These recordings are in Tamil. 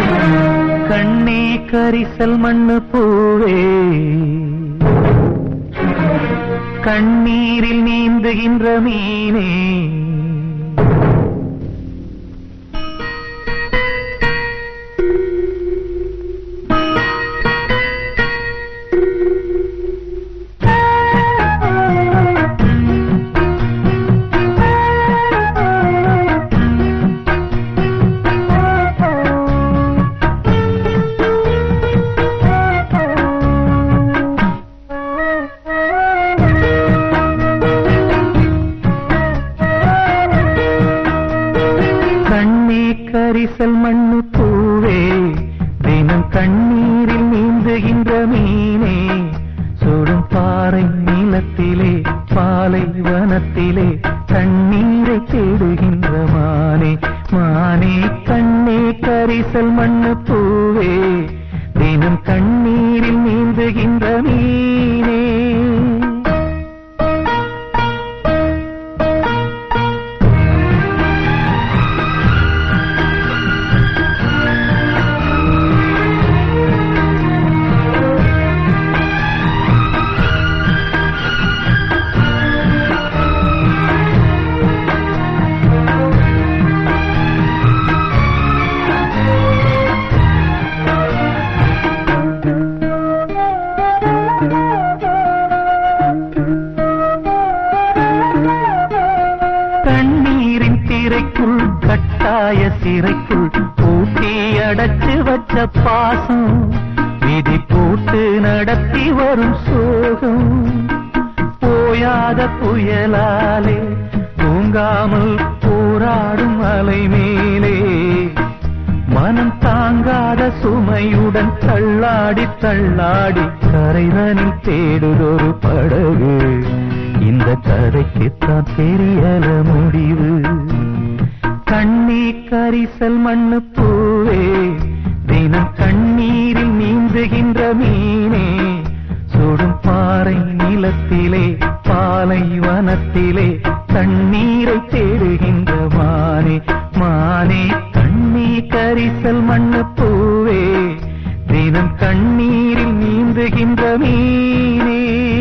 கண்ணே கரிசல் மண்ணு பூவே கண்ணீரில் நீந்துகின்ற மீனே கண்ணே கரிசல் மண்ணு பூவே தினம் கண்ணீரில் நீந்துகின்ற மீனே சுடும் பாறை நீளத்திலே பாலை வனத்திலே தண்ணீரை தேடுகின்ற மானே மானே கண்ணே கரிசல் மண்ணு பூவே தினம் கண்ணீரில் நீந்துகின்ற மீனே கண்ணீரின் திரைக்குள் கட்டாய சிறைக்குள் பூட்டி அடைச்சு வச்ச பாசம் விதி போட்டு நடத்தி வரும் சோகம் போயாத புயலாலே தூங்காமல் போராடும் அலை மேலே மனம் தாங்காத சுமையுடன் தள்ளாடி தள்ளாடி கரைதனில் தேடுதொரு படகு இந்த கதைக்குத்தான் தெரியல முடிவு கண்ணீ கரிசல் மண்ணு பூவே தினம் கண்ணீரில் நீந்துகின்ற மீனே சுடும் பாறை நிலத்திலே பாலை வனத்திலே தண்ணீரை தேடுகின்ற மானே மானே கண்ணீ கரிசல் மண்ணு பூவே தினம் கண்ணீரில் நீந்துகின்ற மீனே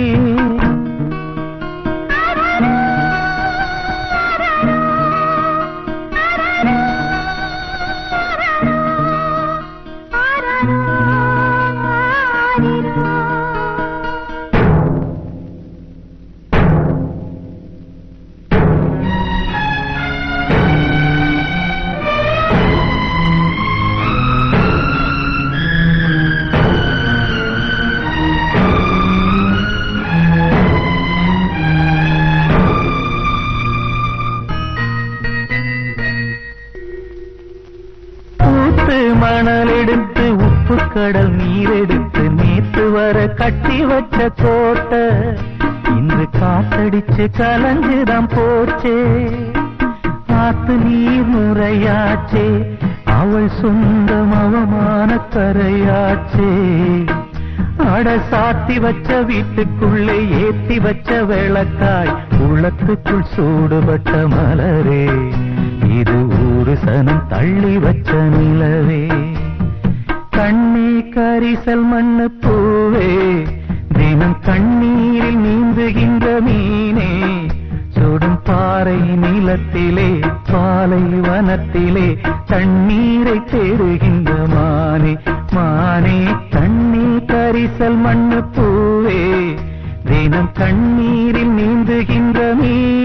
ஊத்து மணல் எடுத்து உப்பு கடல் நீர் எடுத்து நேற்று வர கட்டி வச்ச கோட்டை இன்று காத்தடிச்சு கலஞ்சுதான் போச்சே ஆத்து நீர் முறையாச்சே அவள் சொந்தம் அவமான கரையாச்சே அட சாத்தி வச்ச வீட்டுக்குள்ளே ஏத்தி வச்ச விளக்காய் உள்ளத்துக்குள் சூடுபட்ட மலரே இது ஒரு சனம் தள்ளி வச்ச நிலவே கண்ணே கரிசல் மண்ணு பூவே தினம் கண்ணீரில் நீந்துகின்ற மீனே சுடும் பாறை நிலத்திலே பாலை வனத்திலே தண்ணீரை தேடுகின்ற மானே மானே தண்ணீர் கரிசல் மண்ணு பூவே தினம் கண்ணீரில் நீந்துகின்ற மீனே